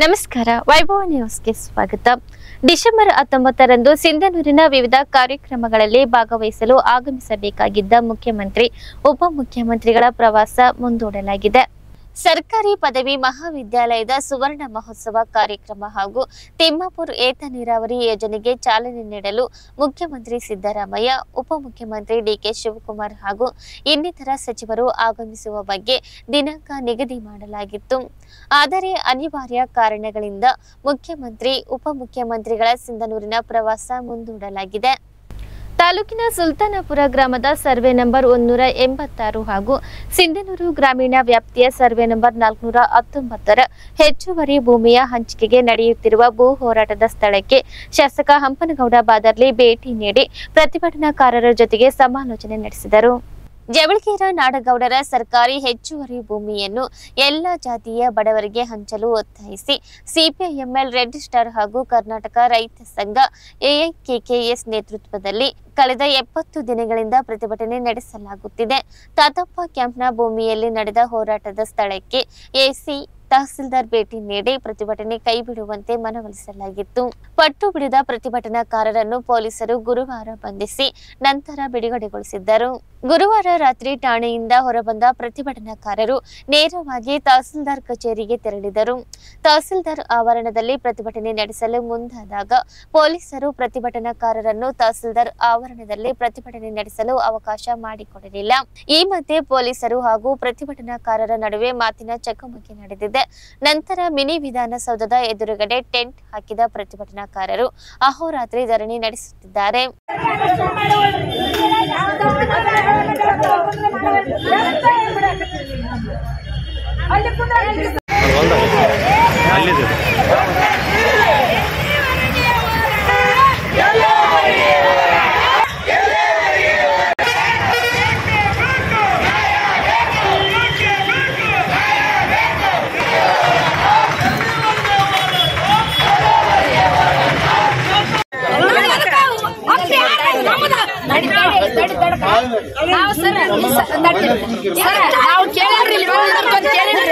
ನಮಸ್ಕಾರ ವೈಭವ ನ್ಯೂಸ್ಗೆ ಸ್ವಾಗತ ಡಿಸೆಂಬರ್ ಹತ್ತೊಂಬತ್ತರಂದು ಸಿಂಧನೂರಿನ ವಿವಿಧ ಕಾರ್ಯಕ್ರಮಗಳಲ್ಲಿ ಭಾಗವಹಿಸಲು ಆಗಮಿಸಬೇಕಾಗಿದ್ದ ಮುಖ್ಯಮಂತ್ರಿ ಉಪಮುಖ್ಯಮಂತ್ರಿಗಳ ಪ್ರವಾಸ ಮುಂದೂಡಲಾಗಿದೆ ಸರ್ಕಾರಿ ಪದವಿ ಮಹಾವಿದ್ಯಾಲಯದ ಸುವರ್ಣ ಮಹೋತ್ಸವ ಕಾರ್ಯಕ್ರಮ ಹಾಗೂ ತಿಮ್ಮಾಪುರ್ ಏತ ನೀರಾವರಿ ಯೋಜನೆಗೆ ಚಾಲನೆ ನೀಡಲು ಮುಖ್ಯಮಂತ್ರಿ ಸಿದ್ದರಾಮಯ್ಯ ಉಪಮುಖ್ಯಮಂತ್ರಿ ಡಿಕೆ ಶಿವಕುಮಾರ್ ಹಾಗೂ ಇನ್ನಿತರ ಸಚಿವರು ಆಗಮಿಸುವ ಬಗ್ಗೆ ದಿನಾಂಕ ನಿಗದಿ ಮಾಡಲಾಗಿತ್ತು ಆದರೆ ಅನಿವಾರ್ಯ ಕಾರಣಗಳಿಂದ ಮುಖ್ಯಮಂತ್ರಿ ಉಪಮುಖ್ಯಮಂತ್ರಿಗಳ ಸಿಂಧನೂರಿನ ಪ್ರವಾಸ ಮುಂದೂಡಲಾಗಿದೆ ತಾಲೂಕಿನ ಸುಲ್ತಾನಪುರ ಗ್ರಾಮದ ಸರ್ವೆ ನಂಬರ್ ಒಂದೂರ ಎಂಬತ್ತಾರು ಹಾಗೂ ಸಿಂಧನೂರು ಗ್ರಾಮೀಣ ವ್ಯಾಪ್ತಿಯ ಸರ್ವೆ ನಂಬರ್ ನಾಲ್ಕುನೂರ ಹತ್ತೊಂಬತ್ತರ ಹೆಚ್ಚುವರಿ ಭೂಮಿಯ ಹಂಚಿಕೆಗೆ ನಡೆಯುತ್ತಿರುವ ಭೂ ಹೋರಾಟದ ಸ್ಥಳಕ್ಕೆ ಶಾಸಕ ಹಂಪನಗೌಡ ಬಾದರ್ಲಿ ಭೇಟಿ ನೀಡಿ ಪ್ರತಿಭಟನಾಕಾರರ ಜೊತೆಗೆ ಸಮಾಲೋಚನೆ ನಡೆಸಿದರು ಜವಳಗೇರ ನಾಡಗೌಡರ ಸರ್ಕಾರಿ ಹೆಚ್ಚುವರಿ ಭೂಮಿಯನ್ನು ಎಲ್ಲ ಜಾತಿಯ ಬಡವರಿಗೆ ಹಂಚಲು ಒತ್ತಾಯಿಸಿ ಸಿಪಿಐಎಂಎಲ್ ರೆಡ್ ಸ್ಟಾರ್ ಹಾಗೂ ಕರ್ನಾಟಕ ರೈತ ಸಂಘ ಎಐಕೆಕೆಎಸ್ ನೇತೃತ್ವದಲ್ಲಿ ಕಳೆದ ಎಪ್ಪತ್ತು ದಿನಗಳಿಂದ ಪ್ರತಿಭಟನೆ ನಡೆಸಲಾಗುತ್ತಿದೆ ತಾತಪ್ಪ ಕ್ಯಾಂಪ್ನ ಭೂಮಿಯಲ್ಲಿ ನಡೆದ ಹೋರಾಟದ ಸ್ಥಳಕ್ಕೆ ಎಸಿ ತಹಸೀಲ್ದಾರ್ ಭೇಟಿ ನೀಡಿ ಪ್ರತಿಭಟನೆ ಕೈಬಿಡುವಂತೆ ಮನವೊಲಿಸಲಾಗಿತ್ತು ಪಟ್ಟು ಬಿಡಿದ ಪ್ರತಿಭಟನಾಕಾರರನ್ನು ಪೊಲೀಸರು ಗುರುವಾರ ಬಂಧಿಸಿ ನಂತರ ಬಿಡುಗಡೆಗೊಳಿಸಿದ್ದರು ಗುರುವಾರ ರಾತ್ರಿ ಠಾಣೆಯಿಂದ ಹೊರಬಂದ ಪ್ರತಿಭಟನಾಕಾರರು ನೇರವಾಗಿ ತಹಸೀಲ್ದಾರ್ ಕಚೇರಿಗೆ ತೆರಳಿದರು ತಹಸೀಲ್ದಾರ್ ಆವರಣದಲ್ಲಿ ಪ್ರತಿಭಟನೆ ನಡೆಸಲು ಮುಂದಾದಾಗ ಪೊಲೀಸರು ಪ್ರತಿಭಟನಾಕಾರರನ್ನು ತಹಸೀಲ್ದಾರ್ ಆವರಣದಲ್ಲಿ ಪ್ರತಿಭಟನೆ ನಡೆಸಲು ಅವಕಾಶ ಮಾಡಿಕೊಡಲಿಲ್ಲ ಈ ಮಧ್ಯೆ ಪೊಲೀಸರು ಹಾಗೂ ಪ್ರತಿಭಟನಾಕಾರರ ನಡುವೆ ಮಾತಿನ ಚಕಮಕಿ ನಡೆದಿದೆ ನಂತರ ಮಿನಿ ವಿಧಾನಸೌಧದ ಎದುರುಗಡೆ ಟೆಂಟ್ ಹಾಕಿದ ಪ್ರತಿಭಟನಾಕಾರರು ಅಹೋರಾತ್ರಿ ಧರಣಿ ನಡೆಸುತ್ತಿದ್ದಾರೆ ಅಲ್ಲಿದೆ ನಾವು ಸರ್ ಸರ್ ನಾವು ಕೇಳಿದ್ರಿ ಇಲ್ಲಿ ಬಂದು ಕೇಳಿದ್ರಿ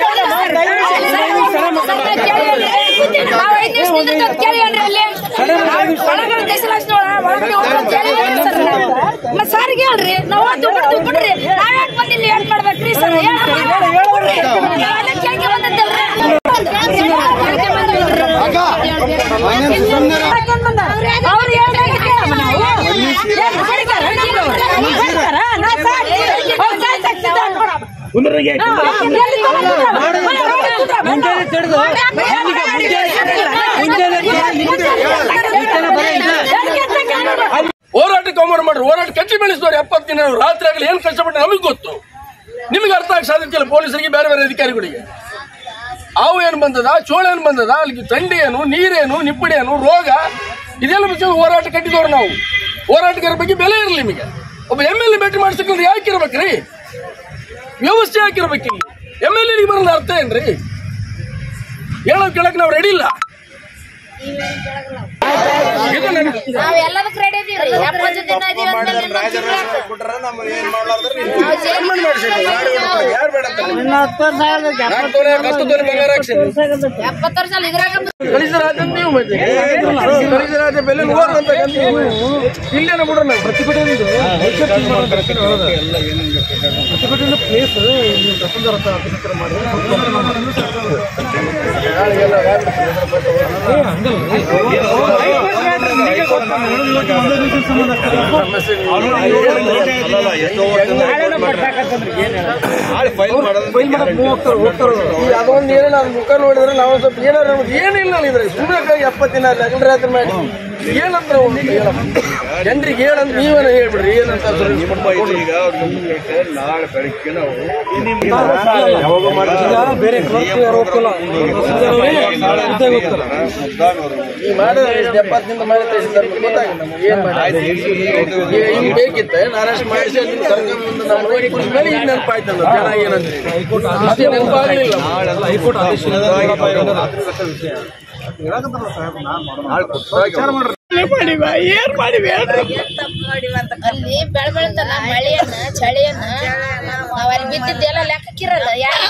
ನಾವು ಐದು ನಿಮಿಷ ನಿಂತ್ಕೊಂಡು ಕೇಳಿವ್ರಿ ಅಲ್ಲಿ ಒಳಗಡೆ ದೇಶಲಕ್ಷ್ಮಿ ಒಳಗಡೆ ಹೋಗ್ಕೊಂಡು ಕೇಳಿವ್ರಿ ಸರ್ ಮತ್ತೆ ಸಾರಿಗೆ ಹೇಳ್ರಿ ನಾವು ಅದು ಬಿಡ್ತು ಬಿಡ್ರಿ ನಾವ್ ಯಾಕೆ ಬಂದಿಲ್ಲ ಏನ್ ಮಾಡ್ಬೇಕ್ರಿ ಸರ್ ನಾವೆಲ್ಲ ಕೇಳ್ಕೆ ಬಂದದ್ದಲ್ರಿ ಕೇಳ್ಕೆ ಬಂದಿವ್ರಿ. ಅವ್ರು ಹೇಳ್ದಾಗಿದ್ದೆ ನಾವು. ಏನ್ ಹೊಡಿತಾರ? ನೀವು ಹೊಡಿತಾರ? ನಾ ಸಾಕ್- ಅವ್ರು ಸಾಕ್ ಸಾಕ್ತಿದ್ದ ನೋಡಮ್ಮ. ಹೋರಾಟಕ್ಕೆ ಅವಮಾನ ಮಾಡ್ರಿ ಹೋರಾಟ ಕಟ್ಟಿ ಬೆಳೆಸಿದವ್ರು ಎಪ್ಪತ್ತು ದಿನ ರಾತ್ರಿ ಆಗಲಿ ಏನ್ ಕಷ್ಟಪಟ್ಟು ನಮಗೆ ಗೊತ್ತು ನಿಮಗೆ ಅರ್ಥ ಆಗಿ ಸಾಧ್ಯತಿಲ್ಲ ಪೊಲೀಸರಿಗೆ ಬೇರೆ ಬೇರೆ ಅಧಿಕಾರಿಗಳಿಗೆ ಅವು ಏನ್ ಬಂದದ ಚೋಳ ಏನ್ ಬಂದದ ಅಲ್ಲಿ ಥಂಡಿ ಏನು ನೀರೇನು ನಿಪ್ಪಡಿ ಏನು ರೋಗ ಇದೆಲ್ಲ ವಿಷಯ ಹೋರಾಟ ಕಟ್ಟಿದವ್ರು ನಾವು ಹೋರಾಟಗಾರ ಬಗ್ಗೆ ಬೆಲೆ ಇರಲಿ ನಿಮಗೆ ಒಬ್ಬ ಎಮ್ ಎಲ್ ಎ ಭೇಟಿ ಮಾಡಿಸಕ್ಕೆ ಯಾಕಿರ್ಬೇಕ್ರಿ ವ್ಯವಸ್ಥೆ ಹಾಕಿರ್ಬೇಕು ಇಲ್ಲಿ ಎಮ್ ಎಲ್ ಎ ಬರೋದು ಅರ್ಥ ಏನ್ರಿ ಹೇಳೋ ಕೇಳಕ್ ನಾವು ರೆಡಿ ಇಲ್ಲ ಇದು ನನಗೆ ನಾವ್ ಎಲ್ಲದಕ್ಕೆ ರೆಡಿ ಇದೀವಿ ಎಪ್ಪತ್ತು ದಿನ ಇದೀವಿ ಅಂದ್ಮೇಲೆ ಇನ್ನೊಂದ್ ಎಪ್ಪತ್ತು ವರ್ಷ ಅಲ್ಲಿ ಇದ್ರಾಗ ಕಳಿಸರಾಜ ನೀವು ಮತ್ತೆ ಕಳಿಸರಾಜ ಬೆಲೆ ಹೋಗುವಂತ ಇಲ್ಲೇನ ಬಿಡೋಣ ಪ್ರತಿಭಟನೆ ಅದೊಂದು ಏನೋ ನಾನು ಮುಖ ನೋಡಿದ್ರೆ ನಾವು ಸ್ವಲ್ಪ ಏನಾರ ನಮ್ಗೆ ಏನಿಲ್ಲ ಇದ್ರೆ ಸುಮ್ಮನೆ ಎಪ್ಪತ್ತಿನ ಹಗಲು ರಾತ್ರಿ ಮಾಡಿ ಏನಂತ ಜನರಿಗೆ ಏನಂತ ನೀವೇನ ಹೇಳ್ಬಿಡ್ರಿ ಏನಂತ ಈಗ ನಾಳೆ ಬೆಳಗ್ಗೆ ನಾವು ಬೇರೆ ಈ ಮಾಡಿದ್ರೆ ಎಪ್ಪತ್ತಿಂದ ಮಾಡಿದ್ರೆ ಗೊತ್ತಾಗಿಲ್ಲ ನಮ್ಗೆ ಏನ್ ಮಾಡಿ ಹಿಂಗ್ ಬೇಕಿತ್ತ ನಾನು ಅಷ್ಟು ಮಾಡಿಸಿ ಅದನ್ನ ಕರ್ಕೊಂಡ್ ಬಂದು ನಮ್ಮ ರೋಗಿ ಕುಡಿದ ಮೇಲೆ ಈಗ ನೆನಪಾಯ್ತಲ್ಲ ಜನ ಏನಂದ್ರೆ ಅದೇ ನೆನಪಾಗ್ಲಿಲ್ಲ ಹೈಕೋರ್ಟ್ ಆದೇಶ ನಾಳೆ ಅಲ್ಲಿ ಬೆಳ ಬೆಳತನ ಮಳೆಯನ್ನ ಚಳಿಯನ್ನ ನಾವ್ ಅಲ್ಲಿ ಬಿದ್ದಿದ್ದೆಲ್ಲ ಲೆಕ್ಕಕ್ಕಿರಲ್ಲ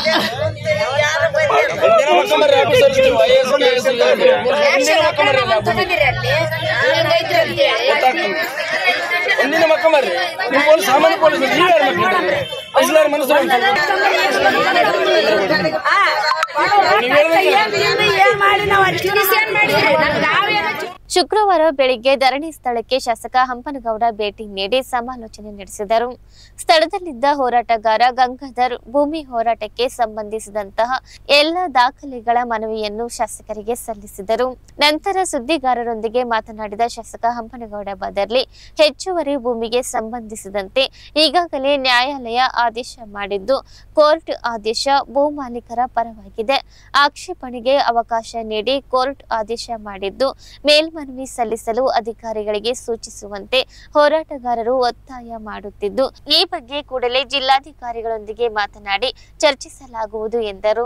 ತಗೊಂಡಿರಿ ಅಲ್ಲಿ ಹೆಂಗೈತ್ರಿ ಅಂತ ಹೇಳಿ ಒಂದಿನ ಮಕ್ಕ ಮರ್ರಿ ನೀವು ಪೊಲೀಸ್ ಸಾಮಾನ್ಯ ಪೊಲೀಸ್ ನೀವು ಯಾರು ಮಕ್ಕಳು ಇಸ್ಲಾರ ಮನಸ್ಸು ಏನ್ ಮಾಡಿ ನಾವು ಏನ್ ಮಾಡಿದ್ರಿ ನಾವೇನ ಶುಕ್ರವಾರ ಬೆಳಿಗ್ಗೆ ಧರಣಿ ಸ್ಥಳಕ್ಕೆ ಶಾಸಕ ಹಂಪನಗೌಡ ಭೇಟಿ ನೀಡಿ ಸಮಾಲೋಚನೆ ನಡೆಸಿದರು ಸ್ಥಳದಲ್ಲಿದ್ದ ಹೋರಾಟಗಾರ ಗಂಗಾಧರ್ ಭೂಮಿ ಹೋರಾಟಕ್ಕೆ ಸಂಬಂಧಿಸಿದಂತಹ ಎಲ್ಲ ದಾಖಲೆಗಳ ಮನವಿಯನ್ನು ಶಾಸಕರಿಗೆ ಸಲ್ಲಿಸಿದರು ನಂತರ ಸುದ್ದಿಗಾರರೊಂದಿಗೆ ಮಾತನಾಡಿದ ಶಾಸಕ ಹಂಪನಗೌಡ ಬದರ್ಲಿ ಹೆಚ್ಚುವರಿ ಭೂಮಿಗೆ ಸಂಬಂಧಿಸಿದಂತೆ ಈಗಾಗಲೇ ನ್ಯಾಯಾಲಯ ಆದೇಶ ಮಾಡಿದ್ದು ಕೋರ್ಟ್ ಆದೇಶ ಭೂ ಮಾಲೀಕರ ಪರವಾಗಿದೆ ಆಕ್ಷೇಪಣೆಗೆ ಅವಕಾಶ ನೀಡಿ ಕೋರ್ಟ್ ಆದೇಶ ಮಾಡಿದ್ದು ಮೇಲ್ಮನವಿ ಸಲ್ಲಿಸಲು ಅಧಿಕಾರಿಗಳಿಗೆ ಸೂಚಿಸುವಂತೆ ಹೋರಾಟಗಾರರು ಒತ್ತಾಯ ಮಾಡುತ್ತಿದ್ದು ಈ ಬಗ್ಗೆ ಕೂಡಲೇ ಜಿಲ್ಲಾಧಿಕಾರಿಗಳೊಂದಿಗೆ ಮಾತನಾಡಿ ಚರ್ಚಿಸಲಾಗುವುದು ಎಂದರು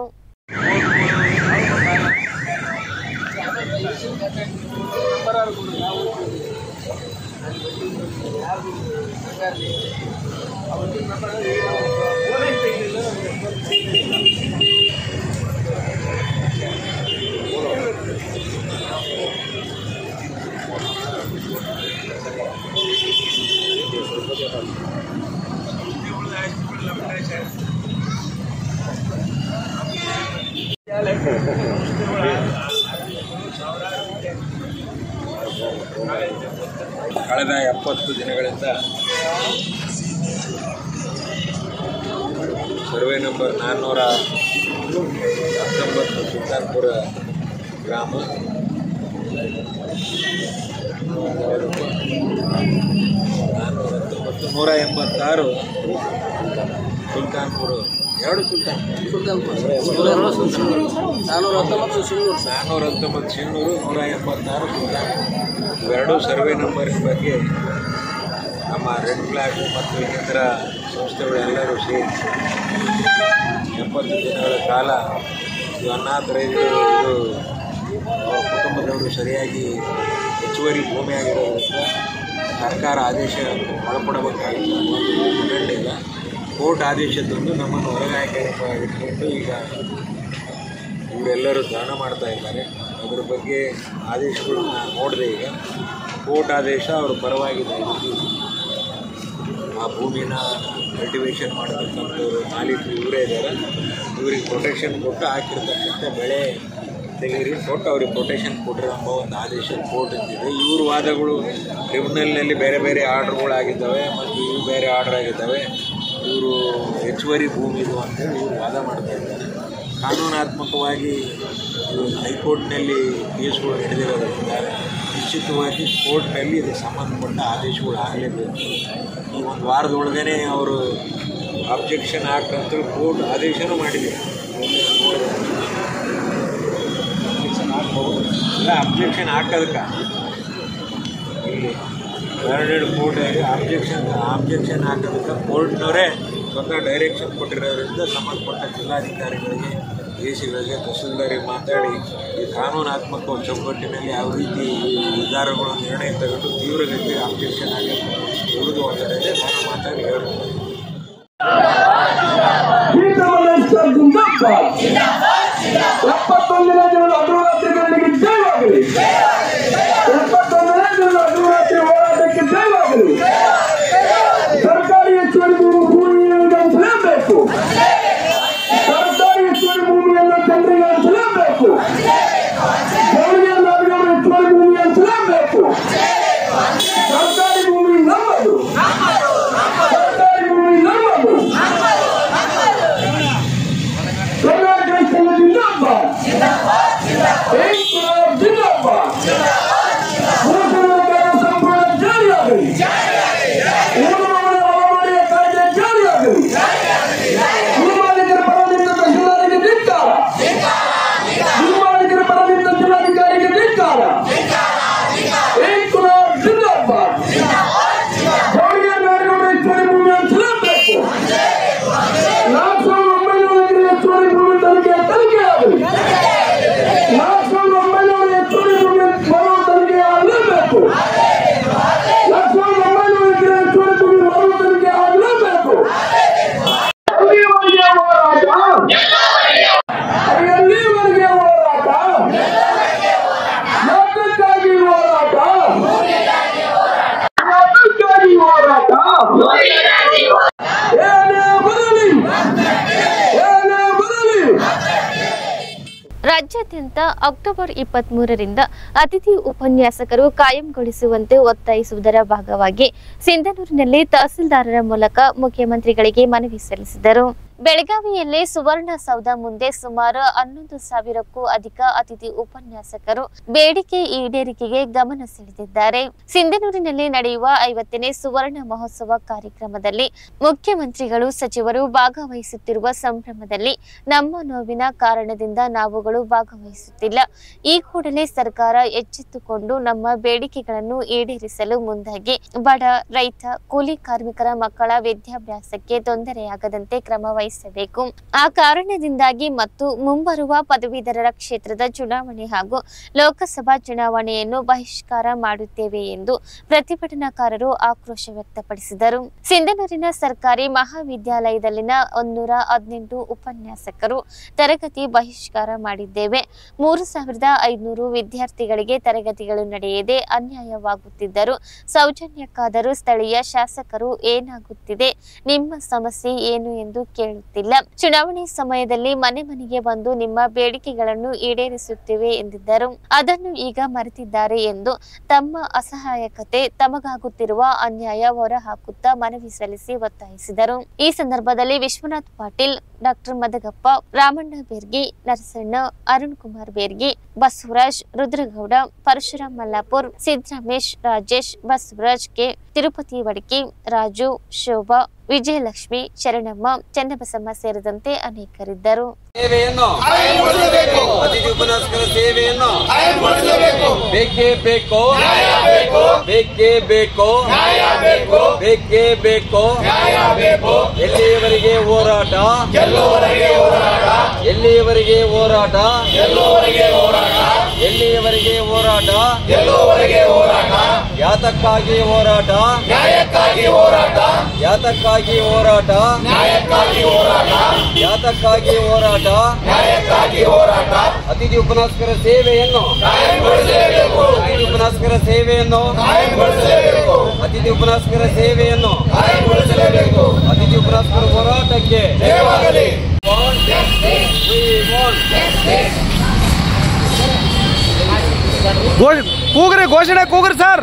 ಕಳೆದ ಎಪ್ಪತ್ತು ದಿನಗಳಿಂದ ಸರ್ವೆ ನಂಬರ್ ನಾನ್ನೂರ ಹತ್ತೊಂಬತ್ತು ಸುಲ್ತಾನ್ಪುರ ಗ್ರಾಮ ನಾನ್ನೂರ ಹತ್ತೊಂಬತ್ತು ನೂರ ಎಂಬತ್ತಾರು ಸುಲ್ತಾನ್ಪುರ ಎರಡು ಸುಲ್ತಾನ್ ನಾನ್ನೂರ ಹತ್ತೊಂಬತ್ತು ಶಿನ್ನೂರು ನೂರ ಎಂಬತ್ತಾರು ಸುಲ್ತಾನ್ ಇವೆರಡೂ ಸರ್ವೆ ನಂಬರಿನ ಬಗ್ಗೆ ನಮ್ಮ ರೆಡ್ ಫ್ಲಾಗ್ ಮತ್ತು ಇನ್ನಿತರ ಸಂಸ್ಥೆಗಳೆಲ್ಲರೂ ಸೇರಿ ಎಪ್ಪತ್ತು ದಿನಗಳ ಕಾಲ ಇದು ಅನಾಥ ರೈತರು ಇದು ಅವರ ಕುಟುಂಬದವರು ಸರಿಯಾಗಿ ಹೆಚ್ಚುವರಿ ಭೂಮಿಯಾಗಿರೋದ್ರಿಂದ ಸರ್ಕಾರ ಆದೇಶ ಒಳಪಡಬೇಕಾಗಿತ್ತು ಅನ್ನೋದು ಕಂಡಿಲ್ಲ ಕೋರ್ಟ್ ಆದೇಶ ತಂದು ನಮ್ಮನ್ನು ಹೊರಗಾಯ್ಕೆ ಇಟ್ಕೊಂಡು ಈಗ ಇವರೆಲ್ಲರೂ ದಾನ ಮಾಡ್ತಾ ಇದ್ದಾರೆ ಅದ್ರ ಬಗ್ಗೆ ಆದೇಶಗಳನ್ನ ನೋಡಿದೆ ಈಗ ಕೋರ್ಟ್ ಆದೇಶ ಅವ್ರ ಪರವಾಗಿದೆ ಆ ಭೂಮಿನ ಕಲ್ಟಿವೇಷನ್ ಮಾಡತಕ್ಕಂಥವ್ರು ಮಾಲೀಕರು ಇವರೇ ಇದ್ದಾರೆ ಇವ್ರಿಗೆ ಪ್ರೊಟೆಕ್ಷನ್ ಕೊಟ್ಟು ಹಾಕಿರ್ತಕ್ಕಂಥ ಬೆಳೆ ತೆಗೀರಿ ಕೊಟ್ಟು ಅವ್ರಿಗೆ ಪ್ರೊಟೆಕ್ಷನ್ ಕೊಡ್ರಿ ಎಂಬ ಒಂದು ಆದೇಶ ಕೋರ್ಟ್ ಇದೆ ಇವ್ರ ವಾದಗಳು ಟ್ರಿಬ್ಯುನಲ್ನಲ್ಲಿ ಬೇರೆ ಬೇರೆ ಆರ್ಡ್ರುಗಳಾಗಿದ್ದಾವೆ ಮತ್ತು ಇವು ಬೇರೆ ಆರ್ಡರ್ ಆಗಿದ್ದಾವೆ ಇವರು ಹೆಚ್ಚುವರಿ ಭೂಮಿ ಇದು ಅಂತೇಳಿ ಇವರು ವಾದ ಮಾಡ್ತಾ ಇದ್ದಾರೆ ಕಾನೂನಾತ್ಮಕವಾಗಿ ಇವು ಹೈಕೋರ್ಟ್ನಲ್ಲಿ ಕೇಸ್ಗಳು ನಡೆದಿರೋದ್ರಿಂದ ನಿಶ್ಚಿತವಾಗಿ ಕೋರ್ಟ್ನಲ್ಲಿ ಇದಕ್ಕೆ ಸಂಬಂಧಪಟ್ಟ ಆದೇಶಗಳು ಆಗಲೇಬೇಕು ಈ ಒಂದು ವಾರದೊಳಗನೆ ಅವರು ಅಬ್ಜೆಕ್ಷನ್ ಆಕ್ಟ್ ಅಂತೇಳಿ ಕೋರ್ಟ್ ಆದೇಶನೂ ಮಾಡಿದೆ ಅಬ್ಜೆಕ್ಷನ್ ಹಾಕ್ಬೋದು ಇಲ್ಲ ಅಬ್ಜೆಕ್ಷನ್ ಹಾಕೋದಕ್ಕೆ ಇಲ್ಲಿ ಗವರ್ನೆಡ್ ಕೋರ್ಟಾಗಿ ಅಬ್ಜೆಕ್ಷನ್ ಅಬ್ಜೆಕ್ಷನ್ ಹಾಕೋದಕ್ಕೆ ಕೋರ್ಟ್ನವರೇ ಸ್ವತಃ ಡೈರೆಕ್ಷನ್ ಕೊಟ್ಟಿರೋದ್ರಿಂದ ಸಂಬಂಧಪಟ್ಟ ಜಿಲ್ಲಾಧಿಕಾರಿಗಳಿಗೆ ಡಿ ಸಿಗಳಿಗೆ ತಹಸೀಲ್ದಾರಿಗೆ ಮಾತಾಡಿ ಈ ಕಾನೂನಾತ್ಮಕ ಚೌಕಟ್ಟಿನಲ್ಲಿ ಯಾವ ರೀತಿ ಈ ನಿರ್ಧಾರಗಳು ನಿರ್ಣಯ ತಗೊಂಡು ತೀವ್ರಗತಿಗೆ ಅಬ್ಜೆಕ್ಷನ್ ಆಗಿ ಉಳಿದು ಹೋಗ್ತದೆ ನಾನು ಮಾತಾಡಿ ಹೇಳ್ತೀನಿ ಎಪ್ಪತ್ತೊಂದನೇ ದಿನದ ಅನುರಾತ್ರಿಗಳಿಗೆ ಜಯವಾಗಲಿ ಎಪ್ಪತ್ತೊಂದನೇ ದಿನದ ಅನುರಾತ್ರಿ ಹೋರಾಟಕ್ಕೆ ಜಯವಾಗಲಿ ಸರ್ಕಾರಿ ಹೆಚ್ಚುವರಿ ಭೂಮಿ ಭೂಮಿಯನ್ನು ಹಂಚಲೇಬೇಕು ಸರ್ಕಾರಿ ಹೆಚ್ಚುವರಿ ಭೂಮಿಯನ್ನು ಜನರಿಗೆ ಹಂಚಲೇಬೇಕು ಗೌರಿಯನ್ನಾದರೂ ಹೆಚ್ಚುವರಿ ಭೂಮಿ ಹಂಚಲೇಬೇಕು ಸರ್ಕಾರಿ ಭೂಮಿ ನಮ್ಮದು ಸರ್ಕಾರಿ ಭೂಮಿ ನಮ್ಮದು ಕರ್ನಾಟಕ ಸಂಘ ಜಿಂದಾಬಾದ್ ಇನ್ಕ್ಲಾಬ್ ಜಿಂದಾಬಾದ್ ಭೂಸರ್ವಕಾರ ಸಂಪೂರ್ಣ ಜಾರಿಯಾಗಲಿ ಊರುಗಳ ಒಳಮಾಡಿಯ ಕಾಯ್ದೆ ಜಾರಿಯಾಗಲಿ ಭೂಮಾಲೀಕರ ಪರದಿಂದ ತಹಶೀಲ್ದಾರಿಗೆ ಧಿಕ್ಕಾರ ಭೂಮಾಲೀಕರ ಪರದಿಂದ ಜಿಲ್ಲಾಧಿಕಾರಿಗೆ ಧಿಕ್ಕಾರ ಇನ್ಕ್ಲಾಬ್ ಜಿಂದಾಬಾದ್ ರಾಜ್ಯಾದ್ಯಂತ ಅಕ್ಟೋಬರ್ ಇಪ್ಪತ್ತ್ ಮೂರರಿಂದ ಅತಿಥಿ ಉಪನ್ಯಾಸಕರು ಕಾಯಂಗೊಳಿಸುವಂತೆ ಒತ್ತಾಯಿಸುವುದರ ಭಾಗವಾಗಿ ಸಿಂಧನೂರಿನಲ್ಲಿ ತಹಸೀಲ್ದಾರರ ಮೂಲಕ ಮುಖ್ಯಮಂತ್ರಿಗಳಿಗೆ ಮನವಿ ಸಲ್ಲಿಸಿದರು ಬೆಳಗಾವಿಯಲ್ಲಿ ಸುವರ್ಣಸೌಧ ಮುಂದೆ ಸುಮಾರು ಹನ್ನೊಂದು ಸಾವಿರಕ್ಕೂ ಅಧಿಕ ಅತಿಥಿ ಉಪನ್ಯಾಸಕರು ಬೇಡಿಕೆ ಈಡೇರಿಕೆಗೆ ಗಮನ ಸೆಳೆದಿದ್ದಾರೆ ಸಿಂಧನೂರಿನಲ್ಲಿ ನಡೆಯುವ ಐವತ್ತನೇ ಸುವರ್ಣ ಮಹೋತ್ಸವ ಕಾರ್ಯಕ್ರಮದಲ್ಲಿ ಮುಖ್ಯಮಂತ್ರಿಗಳು ಸಚಿವರು ಭಾಗವಹಿಸುತ್ತಿರುವ ಸಂಭ್ರಮದಲ್ಲಿ ನಮ್ಮ ನೋವಿನ ಕಾರಣದಿಂದ ನಾವುಗಳು ಭಾಗವಹಿಸುತ್ತಿಲ್ಲ ಈ ಕೂಡಲೇ ಸರ್ಕಾರ ಎಚ್ಚೆತ್ತುಕೊಂಡು ನಮ್ಮ ಬೇಡಿಕೆಗಳನ್ನು ಈಡೇರಿಸಲು ಮುಂದಾಗಿ ಬಡ ರೈತ ಕೂಲಿ ಕಾರ್ಮಿಕರ ಮಕ್ಕಳ ವಿದ್ಯಾಭ್ಯಾಸಕ್ಕೆ ತೊಂದರೆಯಾಗದಂತೆ ಕ್ರಮ ವಹಿಸಬೇಕು ಆ ಕಾರಣದಿಂದಾಗಿ ಮತ್ತು ಮುಂಬರುವ ಪದವೀಧರರ ಕ್ಷೇತ್ರದ ಚುನಾವಣೆ ಹಾಗೂ ಲೋಕಸಭಾ ಚುನಾವಣೆಯನ್ನು ಬಹಿಷ್ಕಾರ ಮಾಡುತ್ತೇವೆ ಎಂದು ಪ್ರತಿಭಟನಾಕಾರರು ಆಕ್ರೋಶ ವ್ಯಕ್ತಪಡಿಸಿದರು ಸಿಂಧನೂರಿನ ಸರ್ಕಾರಿ ಮಹಾವಿದ್ಯಾಲಯದಲ್ಲಿನ ಒಂದೂರ ಹದಿನೆಂಟು ಉಪನ್ಯಾಸಕರು ತರಗತಿ ಬಹಿಷ್ಕಾರ ಮಾಡಿದ್ದೇವೆ ಮೂರು ಸಾವಿರದ ಐದುನೂರು ವಿದ್ಯಾರ್ಥಿಗಳಿಗೆ ತರಗತಿಗಳು ನಡೆಯದೆ ಅನ್ಯಾಯವಾಗುತ್ತಿದ್ದರು ಸೌಜನ್ಯಕ್ಕಾದರೂ ಸ್ಥಳೀಯ ಶಾಸಕರು ಏನಾಗುತ್ತಿದೆ ನಿಮ್ಮ ಸಮಸ್ಯೆ ಏನು ಎಂದು ಕೇಳುತ್ತಿಲ್ಲ ಚುನಾವಣೆ ಸಮಯದಲ್ಲಿ ಮನೆ ಮನೆಗೆ ಬಂದು ನಿಮ್ಮ ಬೇಡಿಕೆಗಳನ್ನು ಈಡೇರಿಸುತ್ತೇವೆ ಎಂದಿದ್ದರು ಅದನ್ನು ಈಗ ಮರೆತಿದ್ದಾರೆ ಎಂದು ತಮ್ಮ ಅಸಹಾಯಕತೆ ತಮಗಾಗುತ್ತಿರುವ ಅನ್ಯಾಯ ಹೊರಹಾಕುತ್ತಾ ಮನವಿ ಸಲ್ಲಿಸಿ ಒತ್ತಾಯಿಸಿದರು ಈ ಸಂದರ್ಭದಲ್ಲಿ ವಿಶ್ವನಾಥ್ ಪಾಟೀಲ್ ಡಾಕ್ಟರ್ ಮದಗಪ್ಪ ರಾಮಣ್ಣ ಬೇರ್ಗಿ ನರಸಣ್ಣ ಅರುಣ್ ಕುಮಾರ್ ಬೇರ್ಗಿ ಬಸವರಾಜ್ ರುದ್ರಗೌಡ ಪರಶುರಾಮ್ ಮಲ್ಲಾಪುರ್ ಸಿದ್ದರಾಮೇಶ್ ರಾಜೇಶ್ ಬಸವರಾಜ್ ಕೆ ತಿರುಪತಿ ವಡಕಿ ರಾಜು ಶೋಭಾ ವಿಜಯಲಕ್ಷ್ಮಿ ಶರಣಮ್ಮ ಚನ್ನಬಸಮ್ಮ ಸೇರಿದಂತೆ ಅನೇಕರಿದ್ದರು ಸೇವೆಯನ್ನು ಅತಿಥಿ ಉಪನ್ಯಾಸಕರ ಸೇವೆಯನ್ನು ಬೇಕೇ ಬೇಕು ಬೇಕೇ ಬೇಕು ಬೇಕೇ ಬೇಕು ಎಲ್ಲಿಯವರೆಗೆ ಹೋರಾಟ ಎಲ್ಲಿಯವರೆಗೆ ಹೋರಾಟ ಎಲ್ಲಿಯವರೆಗೆ ಹೋರಾಟ ಯಾತಕ್ಕಾಗಿ ಹೋರಾಟ ಯಾತಕ್ಕಾಗಿ ಹೋರಾಟ ಯಾತಕ್ಕಾಗಿ ಹೋರಾಟ ಅತಿಥಿ ಉಪನ್ಯಾಸಕರ ಸೇವೆಯನ್ನು ಅತಿಥಿ ಉಪನ್ಯಾಸಕರ ಸೇವೆಯನ್ನು ಅತಿಥಿ ಉಪನ್ಯಾಸಕರ ಸೇವೆಯನ್ನು ಅತಿಥಿ ಉಪನ್ಯಾಸಕರ ಹೋರಾಟಕ್ಕೆ ಘೋಷ- ಕೂಗ್ರಿ ಘೋಷಣೆ ಕೂಗ್ರಿ ಸರ್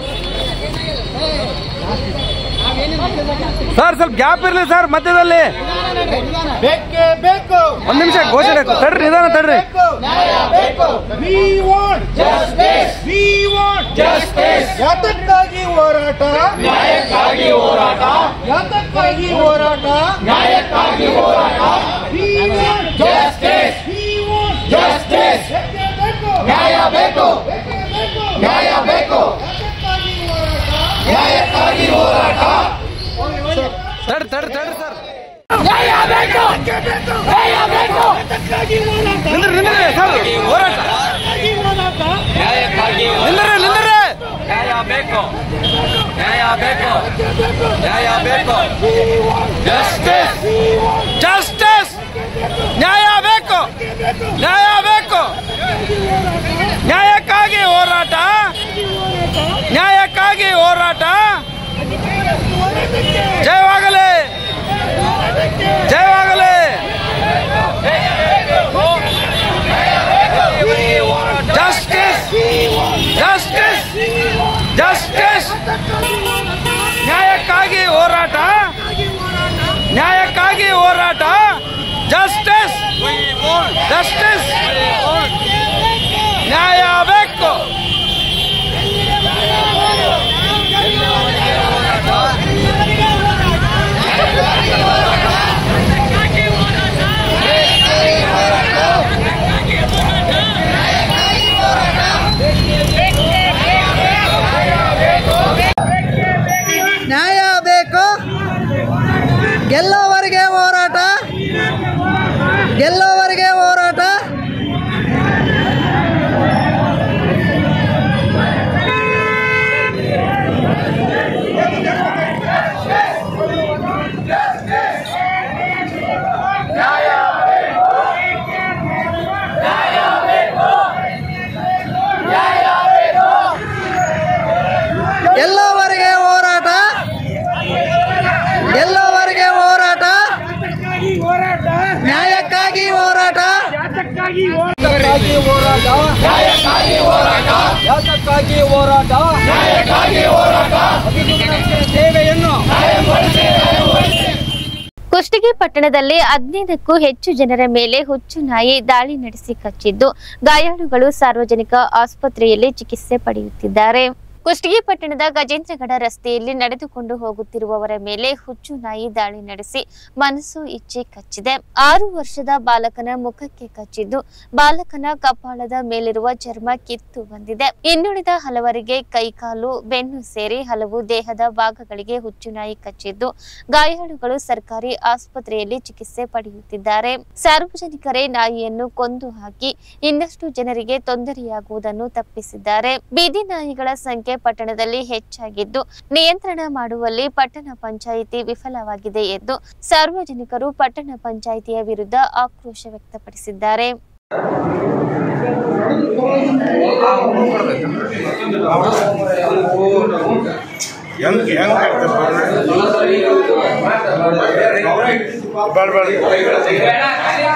ಸರ್ ಸ್ವಲ್ಪ ಗ್ಯಾಪ್ ಇರ್ಲಿ ಸರ್ ಮಧ್ಯದಲ್ಲಿ ಬೇಕೇ ಬೇಕು ಒಂದ್ ನಿಮಿಷ ಘೋಷಣೆ ತಡ್ರಿ ನಿಧಾನ ತಡ್ರಿ we want justice we want justice ಯಾತಕ್ಕಾಗಿ ಹೋರಾಟ ನ್ಯಾಯಕ್ಕಾಗಿ ಹೋರಾಟ ಯಾತಕ್ಕಾಗಿ ಹೋರಾಟ ನ್ಯಾಯಕ್ಕಾಗಿ ಹೋರಾಟ we want justice we want justice ನ್ಯಾಯ ಬೇಕು ನ್ಯಾಯ ಬೇಕು ನ್ಯಾಯಕ್ಕಾಗಿ ಹೋರಾಟ ತಡ್ರಿ ತಡ್ರಿ ತಡ್ರಿ ಸರ್ ನ್ಯಾಯ ಬೇಕು ನ್ಯಾಯ ಬೇಕು ನಿಂದ್ರಿ ನಿಂದ್ರಿ ಸರ್ ಹೋರಾಟ ನ್ಯಾಯಕ್ಕಾಗಿ ನಿಂದ್ರಿ ನಿಂದ್ರಿ ನ್ಯಾಯ ಬೇಕು ನ್ಯಾಯ ಬೇಕು ನ್ಯಾಯ ಬೇಕು ಜಸ್ಟಿಸ್ ಜಸ್ಟಿಸ್ ನ್ಯಾಯ ಬೇಕು ನ್ಯಾಯ ಬೇಕು ನ್ಯಾಯಕ್ಕಾಗಿ ಹೋರಾಟ ನ್ಯಾಯಕ್ಕಾಗಿ ಹೋರಾಟ ಜಯವಾಗಲಿ ಜಯವಾಗಲಿ ಜಸ್ಟಿಸ್ ಜಸ್ಟಿಸ್ ಜಸ್ಟಿಸ್ ನ್ಯಾಯಕ್ಕಾಗಿ ಹೋರಾಟ ನ್ಯಾಯಕ್ಕಾಗಿ ಹೋರಾಟ ಜಸ್ಟಿಸ್ ಜಸ್ಟಿಸ್ ನ್ಯಾಯ ಬೇಕು ನ್ಯಾಯಕ್ಕಾಗಿ ಹೋರಾಟ ಯಾತಕ್ಕಾಗಿ ಹೋರಾಟ ಅಭಿವೃದ್ಧಿ ಸೇವೆಯನ್ನು ಕುಷ್ಟಗಿ ಪಟ್ಟಣದಲ್ಲಿ ಹದಿನೈದಕ್ಕೂ ಹೆಚ್ಚು ಜನರ ಮೇಲೆ ಹುಚ್ಚು ನಾಯಿ ದಾಳಿ ನಡೆಸಿ ಕಚ್ಚಿದ್ದು ಗಾಯಾಳುಗಳು ಸಾರ್ವಜನಿಕ ಆಸ್ಪತ್ರೆಯಲ್ಲಿ ಚಿಕಿತ್ಸೆ ಪಡೆಯುತ್ತಿದ್ದಾರೆ ಕುಷ್ಟಗಿ ಪಟ್ಟಣದ ಗಜೇಂದ್ರಗಡ ರಸ್ತೆಯಲ್ಲಿ ನಡೆದುಕೊಂಡು ಹೋಗುತ್ತಿರುವವರ ಮೇಲೆ ಹುಚ್ಚು ನಾಯಿ ದಾಳಿ ನಡೆಸಿ ಮನಸ್ಸು ಇಚ್ಛೆ ಕಚ್ಚಿದೆ ಆರು ವರ್ಷದ ಬಾಲಕನ ಮುಖಕ್ಕೆ ಕಚ್ಚಿದ್ದು ಬಾಲಕನ ಕಪಾಳದ ಮೇಲಿರುವ ಚರ್ಮ ಕಿತ್ತು ಬಂದಿದೆ ಇನ್ನುಳಿದ ಹಲವರಿಗೆ ಕೈಕಾಲು ಬೆನ್ನು ಸೇರಿ ಹಲವು ದೇಹದ ಭಾಗಗಳಿಗೆ ಹುಚ್ಚು ನಾಯಿ ಕಚ್ಚಿದ್ದು ಗಾಯಾಳುಗಳು ಸರ್ಕಾರಿ ಆಸ್ಪತ್ರೆಯಲ್ಲಿ ಚಿಕಿತ್ಸೆ ಪಡೆಯುತ್ತಿದ್ದಾರೆ ಸಾರ್ವಜನಿಕರೇ ನಾಯಿಯನ್ನು ಕೊಂದು ಹಾಕಿ ಇನ್ನಷ್ಟು ಜನರಿಗೆ ತೊಂದರೆಯಾಗುವುದನ್ನು ತಪ್ಪಿಸಿದ್ದಾರೆ ಬೀದಿ ನಾಯಿಗಳ ಸಂಖ್ಯೆ ಪಟ್ಟಣದಲ್ಲಿ ಹೆಚ್ಚಾಗಿದ್ದು ನಿಯಂತ್ರಣ ಮಾಡುವಲ್ಲಿ ಪಟ್ಟಣ ಪಂಚಾಯಿತಿ ವಿಫಲವಾಗಿದೆ ಎಂದು ಸಾರ್ವಜನಿಕರು ಪಟ್ಟಣ ಪಂಚಾಯಿತಿಯ ವಿರುದ್ಧ ಆಕ್ರೋಶ ವ್ಯಕ್ತಪಡಿಸಿದ್ದಾರೆ ಹೆಂಗ್ ಹೆಂಗ್ ಬೇಡ ಬೇಡ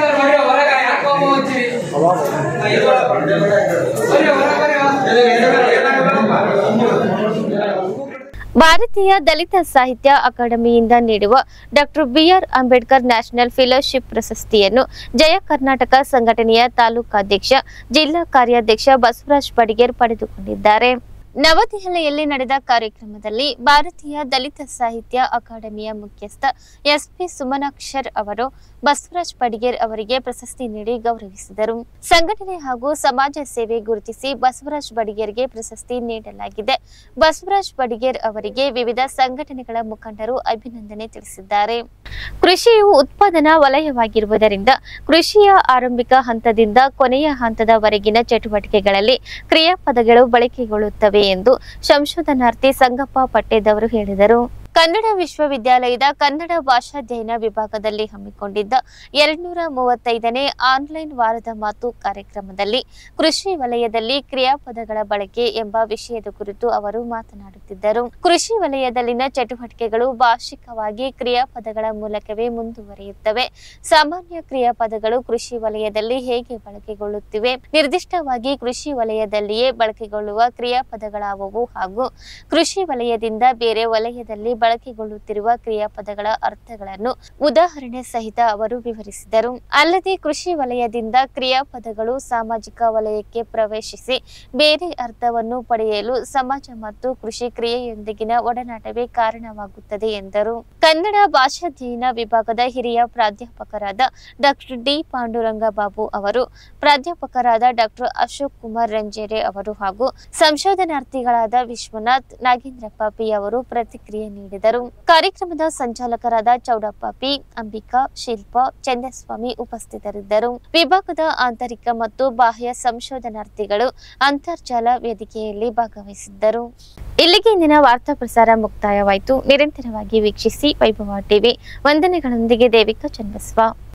ಭಾರತೀಯ ದಲಿತ ಸಾಹಿತ್ಯ ಅಕಾಡೆಮಿಯಿಂದ ನೀಡುವ doctor B R Ambedkar national fellowship ಪ್ರಶಸ್ತಿಯನ್ನು ಜಯ ಕರ್ನಾಟಕ ಸಂಘಟನೆಯ ತಾಲೂಕಾಧ್ಯಕ್ಷ ಜಿಲ್ಲಾ ಕಾರ್ಯಾಧ್ಯಕ್ಷ ಬಸವರಾಜ್ ಬಡಿಗೇರ್ ಪಡೆದುಕೊಂಡಿದ್ದಾರೆ ನವದೆಹಲಿಯಲ್ಲಿ ನಡೆದ ಕಾರ್ಯಕ್ರಮದಲ್ಲಿ ಭಾರತೀಯ ದಲಿತ ಸಾಹಿತ್ಯ ಅಕಾಡೆಮಿಯ ಮುಖ್ಯಸ್ಥ ಎಸ್ಪಿ ಸುಮನಾಕ್ಷರ್ ಅವರು ಬಸವರಾಜ್ ಪಡಿಗೇರ್ ಅವರಿಗೆ ಪ್ರಶಸ್ತಿ ನೀಡಿ ಗೌರವಿಸಿದರು ಸಂಘಟನೆ ಹಾಗೂ ಸಮಾಜ ಸೇವೆ ಗುರುತಿಸಿ ಬಸವರಾಜ್ ಬಡಿಗೇರ್ಗೆ ಪ್ರಶಸ್ತಿ ನೀಡಲಾಗಿದೆ ಬಸವರಾಜ್ ಬಡಿಗೇರ್ ಅವರಿಗೆ ವಿವಿಧ ಸಂಘಟನೆಗಳ ಮುಖಂಡರು ಅಭಿನಂದನೆ ತಿಳಿಸಿದ್ದಾರೆ ಕೃಷಿಯು ಉತ್ಪಾದನಾ ವಲಯವಾಗಿರುವುದರಿಂದ ಕೃಷಿಯ ಆರಂಭಿಕ ಹಂತದಿಂದ ಕೊನೆಯ ಹಂತದವರೆಗಿನ ಚಟುವಟಿಕೆಗಳಲ್ಲಿ ಕ್ರಿಯಾಪದಗಳು ಬಳಕೆಗೊಳ್ಳುತ್ತವೆ ಎಂದು ಸಂಶೋಧನಾರ್ಥಿ ಸಂಗಪ್ಪ ಪಟ್ಟೇದವರು ಹೇಳಿದರು ಕನ್ನಡ ವಿಶ್ವವಿದ್ಯಾಲಯದ ಕನ್ನಡ ಭಾಷಾಧ್ಯಯನ ವಿಭಾಗದಲ್ಲಿ ಹಮ್ಮಿಕೊಂಡಿದ್ದ ಎರಡ್ನೂರ ಮೂವತ್ತೈದನೇ ಆನ್ಲೈನ್ ವಾರದ ಮಾತು ಕಾರ್ಯಕ್ರಮದಲ್ಲಿ ಕೃಷಿ ವಲಯದಲ್ಲಿ ಕ್ರಿಯಾಪದಗಳ ಬಳಕೆ ಎಂಬ ವಿಷಯದ ಕುರಿತು ಅವರು ಮಾತನಾಡುತ್ತಿದ್ದರು ಕೃಷಿ ವಲಯದಲ್ಲಿನ ಚಟುವಟಿಕೆಗಳು ಭಾಷಿಕವಾಗಿ ಕ್ರಿಯಾಪದಗಳ ಮೂಲಕವೇ ಮುಂದುವರಿಯುತ್ತವೆ ಸಾಮಾನ್ಯ ಕ್ರಿಯಾಪದಗಳು ಕೃಷಿ ವಲಯದಲ್ಲಿ ಹೇಗೆ ಬಳಕೆಗೊಳ್ಳುತ್ತಿವೆ ನಿರ್ದಿಷ್ಟವಾಗಿ ಕೃಷಿ ವಲಯದಲ್ಲಿಯೇ ಬಳಕೆಗೊಳ್ಳುವ ಕ್ರಿಯಾಪದಗಳಾವುವು ಹಾಗೂ ಕೃಷಿ ವಲಯದಿಂದ ಬೇರೆ ವಲಯದಲ್ಲಿ ಬಳಕೆಗೊಳ್ಳುತ್ತಿರುವ ಕ್ರಿಯಾಪದಗಳ ಅರ್ಥಗಳನ್ನು ಉದಾಹರಣೆ ಸಹಿತ ಅವರು ವಿವರಿಸಿದರು ಅಲ್ಲದೆ ಕೃಷಿ ವಲಯದಿಂದ ಕ್ರಿಯಾಪದಗಳು ಸಾಮಾಜಿಕ ವಲಯಕ್ಕೆ ಪ್ರವೇಶಿಸಿ ಬೇರೆ ಅರ್ಥವನ್ನು ಪಡೆಯಲು ಸಮಾಜ ಮತ್ತು ಕೃಷಿ ಕ್ರಿಯೆಯೊಂದಿಗಿನ ಒಡನಾಟವೇ ಕಾರಣವಾಗುತ್ತದೆ ಎಂದರು ಕನ್ನಡ ಭಾಷಾಧ್ಯಯನ ವಿಭಾಗದ ಹಿರಿಯ ಪ್ರಾಧ್ಯಾಪಕರಾದ ಡಾಕ್ಟರ್ ಡಿ ಪಾಂಡುರಂಗ ಬಾಬು ಅವರು ಪ್ರಾಧ್ಯಾಪಕರಾದ ಡಾಕ್ಟರ್ ಅಶೋಕ್ ಕುಮಾರ್ ರಂಜೇರೆ ಅವರು ಹಾಗೂ ಸಂಶೋಧನಾರ್ಥಿಗಳಾದ ವಿಶ್ವನಾಥ್ ನಾಗೇಂದ್ರಪ್ಪ ಪಿ ಅವರು ಪ್ರತಿಕ್ರಿಯೆ ನೀಡಿದರು ಕಾರ್ಯಕ್ರಮದ ಸಂಚಾಲಕರಾದ ಚೌಡಪ್ಪ ಪಿ ಅಂಬಿಕಾ ಶಿಲ್ಪಾ ಚಂದಸ್ವಾಮಿ ಉಪಸ್ಥಿತರಿದ್ದರು ವಿಭಾಗದ ಆಂತರಿಕ ಮತ್ತು ಬಾಹ್ಯ ಸಂಶೋಧನಾರ್ಥಿಗಳು ಅಂತರ್ಜಾಲ ವೇದಿಕೆಯಲ್ಲಿ ಭಾಗವಹಿಸಿದ್ದರು ಇಲ್ಲಿಗೆ ಇಂದಿನ ವಾರ್ತಾ ಪ್ರಸಾರ ಮುಕ್ತಾಯವಾಯಿತು ನಿರಂತರವಾಗಿ ವೀಕ್ಷಿಸಿ ವೈಭವ ಟಿವಿ ವಂದನೆಗಳೊಂದಿಗೆ ದೇವಿಕಾ ಚನ್ನಬಸವ